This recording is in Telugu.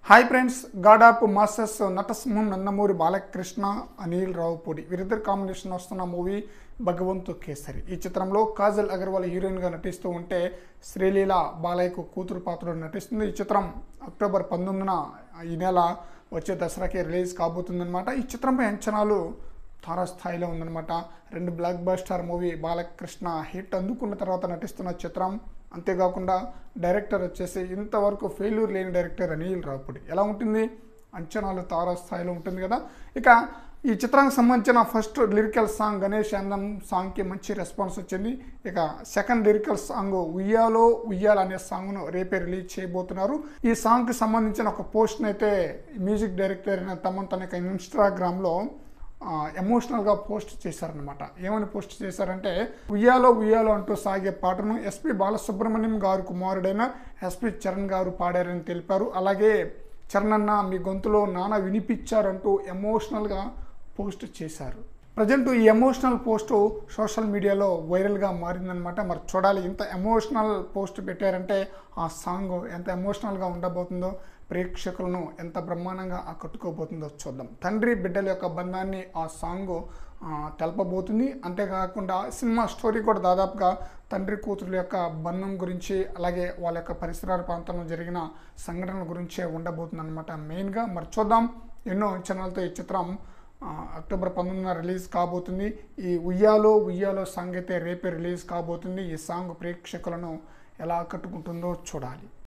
hi friends god of masters నటసింహం నందమూరి బాలకృష్ణ అనిల్ రావుపూడి వీరిద్దరు కాంబినేషన్ వస్తున్న మూవీ భగవంతు కేసరి ఈ చిత్రంలో కాజల్ అగర్వాల్ హీరోయిన్గా నటిస్తూ ఉంటే శ్రీలీల బాలయ్యకు కూతురు పాత్రలో నటిస్తుంది ఈ చిత్రం అక్టోబర్ పంతొమ్మిదిన ఈ నెల వచ్చే దసరాకి రిలీజ్ కాబోతుందన్నమాట ఈ చిత్రంపై అంచనాలు తారాస్థాయిలో ఉందన్నమాట రెండు blockbuster movie Balakrishna hit అందుకున్న తర్వాత నటిస్తున్న చిత్రం అంతేకాకుండా డైరెక్టర్ వచ్చేసి ఇంతవరకు ఫెయిల్యూర్ లేని డైరెక్టర్ అనిల్ రావుపూడి ఎలా ఉంటుంది అంచనాలు తారాస్థాయిలో ఉంటుంది కదా ఇక ఈ చిత్రానికి సంబంధించిన ఫస్ట్ లిరికల్ సాంగ్ గణేష్ అందం సాంగ్కి మంచి రెస్పాన్స్ వచ్చింది ఇక సెకండ్ లిరికల్ సాంగ్ ఉయ్యాలో ఉయ్యాల అనే సాంగ్ను రేపే రిలీజ్ చేయబోతున్నారు ఈ సాంగ్కి సంబంధించిన ఒక పోస్ట్ని అయితే మ్యూజిక్ డైరెక్టర్ అయిన తమన్ తన యొక్క ఇన్స్టాగ్రామ్లో ఎమోషనల్గా పోస్ట్ చేశారనమాట ఏమని పోస్ట్ చేశారంటే ఉయ్యాలో ఉయ్యాలో అంటూ సాగే పాటను ఎస్పి బాలసుబ్రహ్మణ్యం గారు కుమారుడైన ఎస్పి చరణ్ గారు పాడారని తెలిపారు అలాగే చరణ్ అన్న మీ గొంతులో నాన్న వినిపించారంటూ ఎమోషనల్గా పోస్ట్ చేశారు ప్రజెంట్ ఈ ఎమోషనల్ పోస్ట్ సోషల్ మీడియాలో వైరల్గా మారిందనమాట మరి చూడాలి ఇంత ఎమోషనల్ పోస్ట్ పెట్టారంటే ఆ సాంగ్ ఎంత ఎమోషనల్గా ఉండబోతుందో ప్రేక్షకులను ఎంత బ్రహ్మాండంగా ఆకట్టుకోబోతుందో చూద్దాం తండ్రి బిడ్డల యొక్క బంధాన్ని ఆ సాంగ్ తెలపబోతుంది అంతేకాకుండా సినిమా స్టోరీ కూడా దాదాపుగా తండ్రి కూతురుల యొక్క బంధం గురించి అలాగే వాళ్ళ యొక్క పరిసరాల ప్రాంతంలో జరిగిన సంఘటనల గురించే ఉండబోతుంది అనమాట మెయిన్గా మరి చూద్దాం ఎన్నో అంచనాలతో ఈ చిత్రం అక్టోబర్ పంతొమ్మిదిన రిలీజ్ కాబోతుంది ఈ ఉయ్యాలో ఉయ్యాలో సాంగ్ అయితే రేపే రిలీజ్ కాబోతుంది ఈ సాంగ్ ప్రేక్షకులను ఎలా ఆకట్టుకుంటుందో చూడాలి